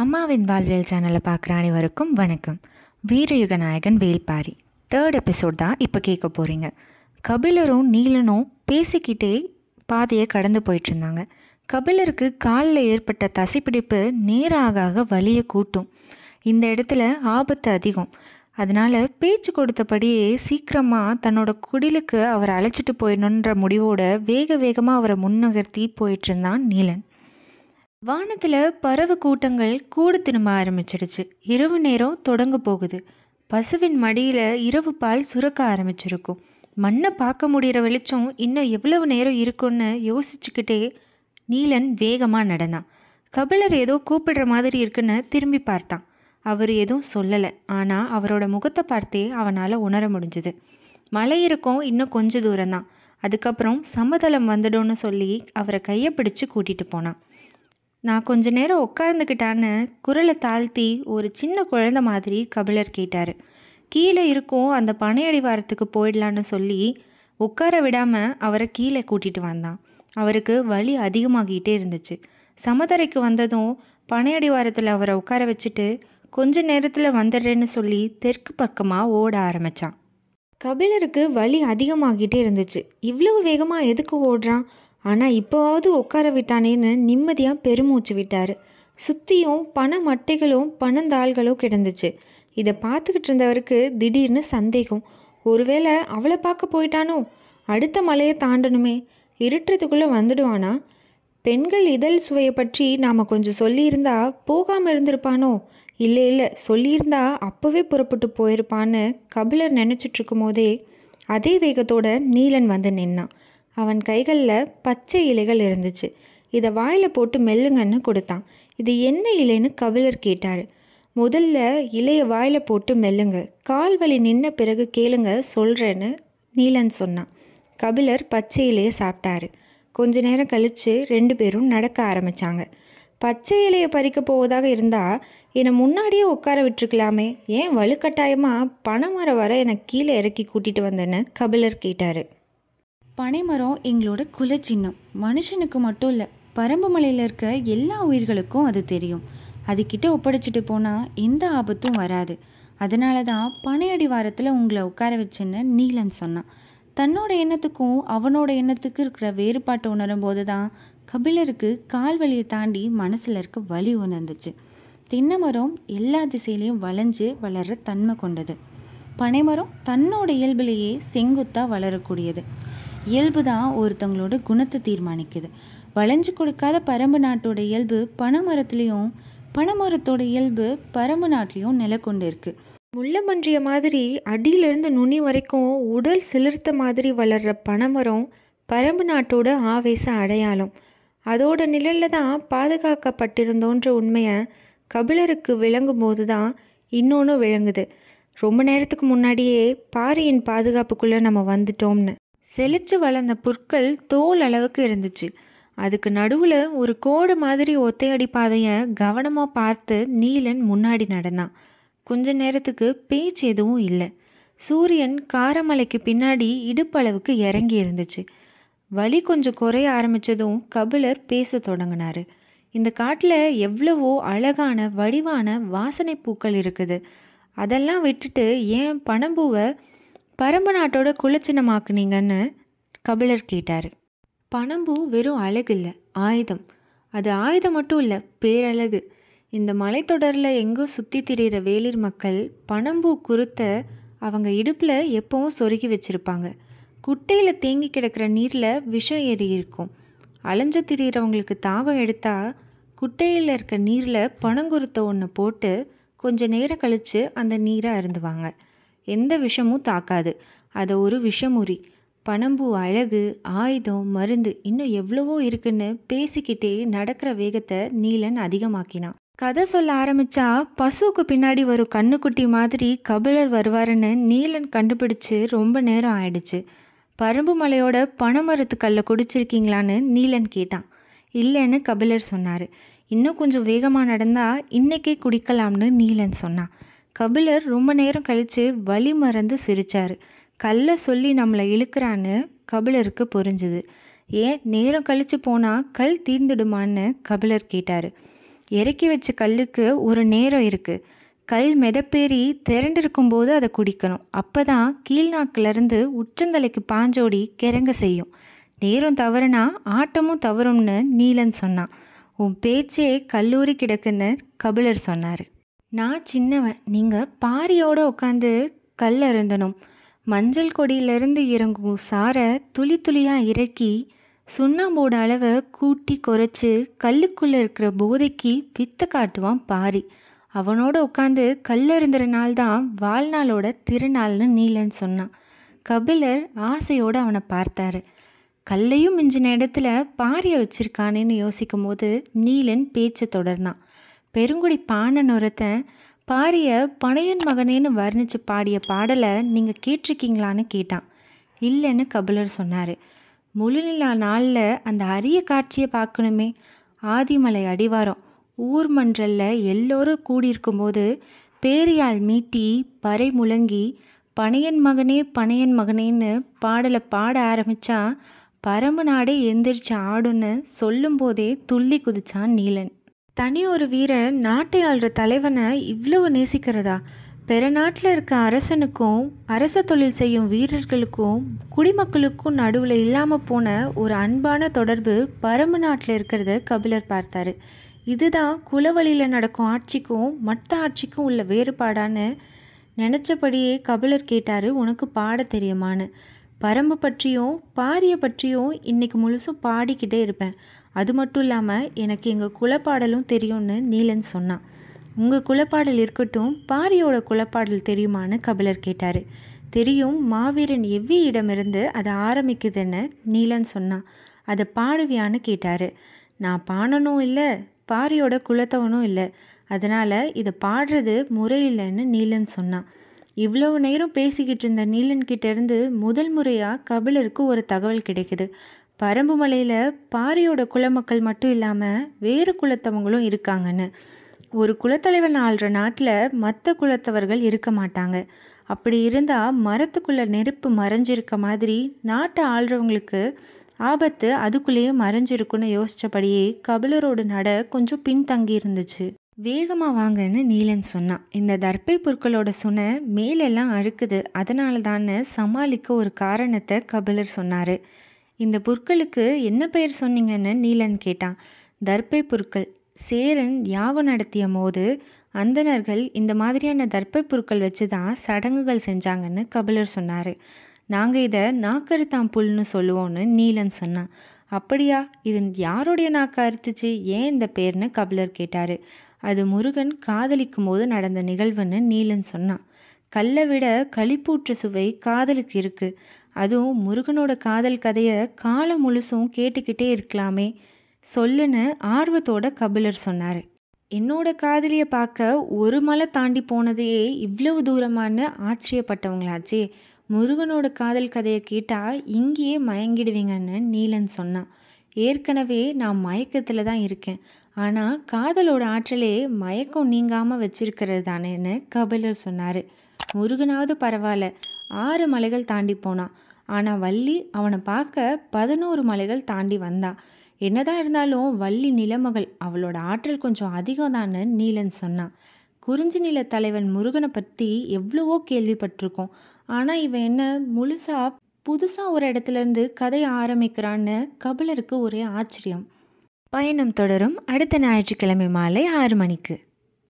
அம்மாவின் வாழ்வியல் சேனலை பார்க்குற அனைவருக்கும் வணக்கம் வீரயுக நாயகன் வேல்பாரி தேர்ட் எபிசோட் தான் இப்போ கேட்க போகிறீங்க கபிலரும் நீலனும் பேசிக்கிட்டே பாதையை கடந்து போயிட்டு இருந்தாங்க கபிலருக்கு காலில் ஏற்பட்ட தசைப்பிடிப்பு நேராக ஆக வலியை கூட்டும் இந்த இடத்துல ஆபத்து அதிகம் அதனால் பேச்சு கொடுத்தபடியே சீக்கிரமாக தன்னோட குடிலுக்கு அவரை அழைச்சிட்டு போயிடணுன்ற முடிவோட வேக வேகமாக அவரை முன்னகர்த்தி போயிட்டு இருந்தான் நீலன் வானத்தில் பறவை கூட்டங்கள் கூடு திரும்ப ஆரம்பிச்சிடுச்சு இரவு நேரம் தொடங்க போகுது பசுவின் மடியில் இரவு பால் சுரக்க ஆரம்பிச்சிருக்கும் மண்ணை பார்க்க முடிகிற வெளிச்சம் இன்னும் எவ்வளவு நேரம் இருக்கும்னு யோசிச்சுக்கிட்டே நீலன் வேகமாக நடந்தான் கபிலர் ஏதோ கூப்பிடுற மாதிரி இருக்குன்னு திரும்பி பார்த்தான் அவர் எதுவும் சொல்லலை ஆனால் அவரோட முகத்தை பார்த்தே அவனால் உணர முடிஞ்சுது மலை இருக்கும் இன்னும் கொஞ்ச தூரம்தான் அதுக்கப்புறம் சமதளம் வந்துடும்னு சொல்லி அவரை கையை பிடிச்சு கூட்டிகிட்டு போனான் நான் கொஞ்ச நேரம் உட்கார்ந்துக்கிட்டான்னு குரலை தாழ்த்தி ஒரு சின்ன குழந்தை மாதிரி கபிலர் கேட்டார் கீழே இருக்கும் அந்த பனையடிவாரத்துக்கு போயிடலான்னு சொல்லி உட்கார விடாமல் அவரை கீழே கூட்டிகிட்டு வந்தான் அவருக்கு வலி அதிகமாகிட்டே இருந்துச்சு சமதரைக்கு வந்ததும் பனையடிவாரத்தில் அவரை உட்கார வச்சுட்டு கொஞ்ச நேரத்தில் வந்துடுறேன்னு சொல்லி தெற்கு பக்கமாக ஓட ஆரம்பித்தான் கபிலருக்கு வலி அதிகமாகிட்டே இருந்துச்சு இவ்வளவு வேகமாக எதுக்கு ஓடுறான் ஆனால் இப்போவாவது உட்கார விட்டானேன்னு நிம்மதியாக பெருமூச்சு விட்டார் சுற்றியும் பண மட்டைகளும் பணந்தாள்களும் கிடந்துச்சு இதை பார்த்துக்கிட்டு இருந்தவருக்கு திடீர்னு சந்தேகம் ஒருவேளை அவளை பார்க்க போயிட்டானோ அடுத்த மலையை தாண்டணுமே இருட்டுறதுக்குள்ளே வந்துடுவானா பெண்கள் இதழ் சுவையை பற்றி நாம் கொஞ்சம் சொல்லியிருந்தா போகாமல் இருந்திருப்பானோ இல்லை இல்லை சொல்லியிருந்தா அப்போவே புறப்பட்டு போயிருப்பான்னு கபிலர் நினச்சிட்டு இருக்கும் போதே அதே வேகத்தோட நீலன் வந்து நின்னான் அவன் கைகளில் பச்சை இலைகள் இருந்துச்சு இதை வாயில் போட்டு மெல்லுங்கன்னு கொடுத்தான் இது என்ன இலைன்னு கபிலர் கேட்டார் முதல்ல இலையை வாயில் போட்டு மெல்லுங்க கால் வலி நின்ன பிறகு கேளுங்க சொல்கிறேன்னு நீலன் சொன்னான் கபிலர் பச்சை இலையை சாப்பிட்டாரு கொஞ்ச நேரம் கழித்து ரெண்டு பேரும் நடக்க ஆரம்பித்தாங்க பச்சை இலையை பறிக்க போவதாக இருந்தால் என்னை முன்னாடியே உட்கார விட்டுருக்கலாமே ஏன் வலுக்கட்டாயமாக பனைமரம் வர என்னை கீழே இறக்கி கூட்டிகிட்டு வந்தேன்னு கபிலர் கேட்டார் பனைமரம் எங்களோட குலச்சின்னம் மனுஷனுக்கு மட்டும் இல்லை பரம்பு மலையில் இருக்க எல்லா உயிர்களுக்கும் அது தெரியும் அதுக்கிட்ட ஒப்படைச்சிட்டு போனால் எந்த ஆபத்தும் வராது அதனால தான் பனை அடிவாரத்தில் உங்களை உட்கார வச்சேன்னு நீலன் சொன்னான் தன்னோட எண்ணத்துக்கும் அவனோட எண்ணத்துக்கு இருக்கிற வேறுபாட்டை உணரும் போது தான் கபிலருக்கு கால் வலியை தாண்டி மனசில் இருக்க வலி உணர்ந்துச்சு தென்னைமரம் எல்லா திசையிலையும் வளைஞ்சு வளர்கிற தன்மை கொண்டது பனைமரம் தன்னோட இயல்பிலேயே செங்குத்தாக வளரக்கூடியது இயல்பு தான் ஒருத்தவங்களோட குணத்தை தீர்மானிக்குது வளைஞ்சு கொடுக்காத பரம்பு நாட்டோட இயல்பு பனைமரத்துலேயும் பனைமரத்தோட இயல்பு பரம்பு நாட்டிலையும் நிலை கொண்டு இருக்கு முள்ளமன்றிய மாதிரி அடியிலிருந்து நுனி வரைக்கும் உடல் சிலிர்த்த மாதிரி வளர்கிற பனைமரம் பரம்பு நாட்டோட ஆவேச அடையாளம் அதோட நிழலில் தான் பாதுகாக்கப்பட்டிருந்தோன்ற உண்மையை கபிலருக்கு விளங்கும் போது தான் இன்னொன்று விளங்குது ரொம்ப நேரத்துக்கு முன்னாடியே பாறையின் பாதுகாப்புக்குள்ளே நம்ம வந்துட்டோம்னு செழிச்சு வளர்ந்த புற்கள் தோல் அளவுக்கு இருந்துச்சு அதுக்கு நடுவில் ஒரு கோடு மாதிரி ஒத்தையடி பாதையை கவனமாக பார்த்து நீலன் முன்னாடி நடந்தான் கொஞ்ச நேரத்துக்கு பேச்சு எதுவும் இல்லை சூரியன் காரமலைக்கு பின்னாடி இடுப்பளவுக்கு இறங்கி இருந்துச்சு வலி கொஞ்சம் குறைய ஆரம்பித்ததும் கபிலர் பேச தொடங்கினார் இந்த காட்டில் எவ்வளவோ அழகான வடிவான வாசனை பூக்கள் இருக்குது அதெல்லாம் விட்டுட்டு ஏன் பணம்பூவை பரம்பு நாட்டோட குலச்சினமாக்குனீங்கன்னு கபிலர் கேட்டார் பணம்பூ வெறும் அழகு இல்லை ஆயுதம் அது ஆயுதம் மட்டும் இல்லை பேரழகு இந்த மலைத்தொடரில் எங்கோ சுற்றி திரிகிற வேளிர் மக்கள் பணம்பூ குருத்த அவங்க இடுப்பில் எப்பவும் சொருகி வச்சுருப்பாங்க குட்டையில் தேங்கி கிடக்கிற நீரில் விஷம் ஏறி இருக்கும் அலைஞ்சு திரிகிறவங்களுக்கு தாகம் எடுத்தா குட்டையில் இருக்க நீரில் பனங்குருத்தை ஒன்று போட்டு கொஞ்ச நேரம் கழித்து அந்த நீரை அருந்துவாங்க எந்த விஷமும் தாக்காது அதை ஒரு விஷமுறி பனம்பூ அழகு ஆயுதம் மருந்து இன்னும் எவ்வளவோ இருக்குன்னு பேசிக்கிட்டே நடக்கிற வேகத்தை நீலன் அதிகமாக்கினான் கதை சொல்ல ஆரம்பிச்சா பசுவுக்கு பின்னாடி வரும் கண்ணுக்குட்டி மாதிரி கபிலர் வருவாருன்னு நீலன் கண்டுபிடிச்சு ரொம்ப நேரம் ஆயிடுச்சு பரம்பு மலையோட பனைமரத்து கல்லை குடிச்சிருக்கீங்களான்னு நீலன் கேட்டான் இல்லைன்னு கபிலர் சொன்னார் இன்னும் கொஞ்சம் வேகமாக நடந்தால் இன்னைக்கே குடிக்கலாம்னு நீலன் சொன்னான் கபிலர் ரொம்ப நேரம் கழித்து வழி மறந்து சிரிச்சார் கல்லை சொல்லி நம்மளை இழுக்கிறான்னு கபிலருக்கு புரிஞ்சுது ஏன் நேரம் கழித்து போனால் கல் தீர்ந்துடுமான்னு கபிலர் கேட்டார் இறக்கி வச்ச கல்லுக்கு ஒரு நேரம் இருக்குது கல் மிதப்பேறி திரண்டிருக்கும் போது அதை குடிக்கணும் அப்போ தான் கீழ்நாக்கிலேருந்து உச்சந்தலைக்கு பாஞ்சோடி கிறங்க செய்யும் நேரம் தவறுனா ஆட்டமும் தவறும்னு நீலன் சொன்னான் உன் பேச்சே கல்லூரி கிடக்குன்னு கபிலர் சொன்னார் நான் சின்னவன் நீங்கள் பாரியோடு உட்காந்து கல் அருந்தணும் மஞ்சள் கொடியிலிருந்து இறங்கும் சாரை துளி துளியாக இறக்கி சுண்ணாம்போட அளவை கூட்டி குறைச்சி கல்லுக்குள்ளே இருக்கிற போதைக்கு வித்த காட்டுவான் பாரி அவனோட உட்காந்து கல்லறிந்துற நாள் தான் வாழ்நாளோட திருநாள்னு நீலன் சொன்னான் கபிலர் ஆசையோடு அவனை பார்த்தாரு கல்லையும் மிஞ்சின இடத்துல பாரியை வச்சிருக்கானேன்னு யோசிக்கும் போது நீலன் பேச்சை தொடர்னான் பெருங்குடி பாணன் ஒருத்தன் பாரிய பனையன் மகனேன்னு வர்ணித்து பாடிய பாடலை நீங்கள் கேட்டிருக்கீங்களான்னு கேட்டான் இல்லைன்னு கபிலர் சொன்னார் முழுநிலா நாளில் அந்த அரிய காட்சியை பார்க்கணுமே ஆதிமலை அடிவாரம் ஊர் மன்றல்ல எல்லோரும் கூடியிருக்கும்போது பேரியால் மீட்டி பறை முழங்கி பனையன் மகனே பனையன் மகனேன்னு பாடலை பாட ஆரம்பித்தா பரம்பு நாடே எந்திரிச்சு ஆடுன்னு சொல்லும்போதே துள்ளி குதிச்சான் நீலன் தனி ஒரு வீரன் நாட்டை ஆள்ற தலைவனை இவ்வளவு நேசிக்கிறதா பெருநாட்டில் இருக்க அரசனுக்கும் அரச தொழில் செய்யும் வீரர்களுக்கும் குடிமக்களுக்கும் நடுவில் இல்லாமல் போன ஒரு அன்பான தொடர்பு பரம்பு நாட்டில் இருக்கிறத கபிலர் பார்த்தாரு இதுதான் குலவழியில் நடக்கும் ஆட்சிக்கும் மற்ற ஆட்சிக்கும் உள்ள வேறுபாடான்னு நினச்சபடியே கபிலர் கேட்டார் உனக்கு பாட தெரியுமான்னு பரம்பு பற்றியும் பாரிய பற்றியும் இன்றைக்கி முழுசும் பாடிக்கிட்டே இருப்பேன் அது மட்டும் இல்லாமல் எனக்கு எங்கள் குலப்பாடலும் தெரியும்னு நீலன் சொன்னான் உங்கள் குலப்பாடல் இருக்கட்டும் பாரியோட குலப்பாடல் தெரியுமான்னு கபிலர் கேட்டார் தெரியும் மாவீரன் எவ்வியிடமிருந்து அதை ஆரம்பிக்குதுன்னு நீலன் சொன்னான் அதை பாடுவியான்னு கேட்டார் நான் பாடணும் இல்லை பாரியோட குலத்தவனும் இல்லை அதனால் இதை பாடுறது முறையில்லைன்னு நீலன் சொன்னான் இவ்வளவு நேரம் பேசிக்கிட்டு இருந்த நீலன் கிட்டேருந்து முதல் முறையாக கபிலருக்கு ஒரு தகவல் கிடைக்குது பரம்பு மலையில் பாரியோட குலமக்கள் மட்டும் இல்லாமல் வேறு குலத்தவங்களும் இருக்காங்கன்னு ஒரு குலத்தலைவன் ஆள்ற நாட்டில் மற்ற குலத்தவர்கள் இருக்க மாட்டாங்க அப்படி இருந்தால் மரத்துக்குள்ளே நெருப்பு மறைஞ்சிருக்க மாதிரி நாட்டை ஆள்றவங்களுக்கு ஆபத்து அதுக்குள்ளேயே மறைஞ்சிருக்குன்னு யோசித்தபடியே கபிலரோட நட கொஞ்சம் பின்தங்கி இருந்துச்சு வேகமாக வாங்கன்னு நீலன் சொன்னான் இந்த தர்பை பொருட்களோட சுனை மேலெல்லாம் அறுக்குது அதனால தான்னு சமாளிக்க ஒரு காரணத்தை கபிலர் சொன்னார் இந்த புற்களுக்கு என்ன பெயர் சொன்னீங்கன்னு நீலன் கேட்டான் தர்பை புற்கள் சேரன் யாகம் நடத்திய போது அந்தணர்கள் இந்த மாதிரியான தர்ப்பை பொருட்கள் வச்சு தான் சடங்குகள் செஞ்சாங்கன்னு கபிலர் சொன்னார் நாங்கள் இதை நாக்கருத்தாம் புல்னு சொல்லுவோன்னு நீலன் சொன்னான் அப்படியா இது யாருடைய நாக்கு அறுத்துச்சு ஏன் இந்த பேர்னு கபிலர் கேட்டார் அது முருகன் காதலிக்கும் போது நடந்த நிகழ்வுன்னு நீலன் சொன்னான் கல்லை விட களிப்பூற்று சுவை காதலுக்கு இருக்குது அதுவும் முருகனோட காதல் கதையை காலம் முழுசும் கேட்டுக்கிட்டே இருக்கலாமே சொல்லுன்னு ஆர்வத்தோட கபிலர் சொன்னார் என்னோட காதலியை பார்க்க ஒரு மலை தாண்டி போனதையே இவ்வளவு தூரமானு ஆச்சரியப்பட்டவங்களாச்சே முருகனோட காதல் கதையை கேட்டால் இங்கேயே மயங்கிடுவீங்கன்னு நீலன் சொன்னான் ஏற்கனவே நான் மயக்கத்தில் தான் இருக்கேன் ஆனால் காதலோட ஆற்றலே மயக்கம் நீங்காமல் வச்சிருக்கிறது தானேன்னு கபிலர் சொன்னார் முருகனாவது பரவாயில்ல ஆறு மலைகள் தாண்டி போனான் ஆனால் வள்ளி அவனை பார்க்க பதினோரு மலைகள் தாண்டி வந்தா என்னதான் இருந்தாலும் வள்ளி நிலமகள் அவளோட ஆற்றல் கொஞ்சம் அதிகம் தான்னு நீலன் சொன்னான் குறிஞ்சி நில தலைவன் முருகனை பற்றி எவ்வளவோ கேள்விப்பட்டிருக்கோம் ஆனால் இவன் என்ன முழுசாக புதுசாக ஒரு இடத்துலேருந்து கதையை ஆரம்பிக்கிறான்னு கபிலருக்கு ஒரே ஆச்சரியம் பயணம் தொடரும் அடுத்த ஞாயிற்றுக்கிழமை மாலை ஆறு மணிக்கு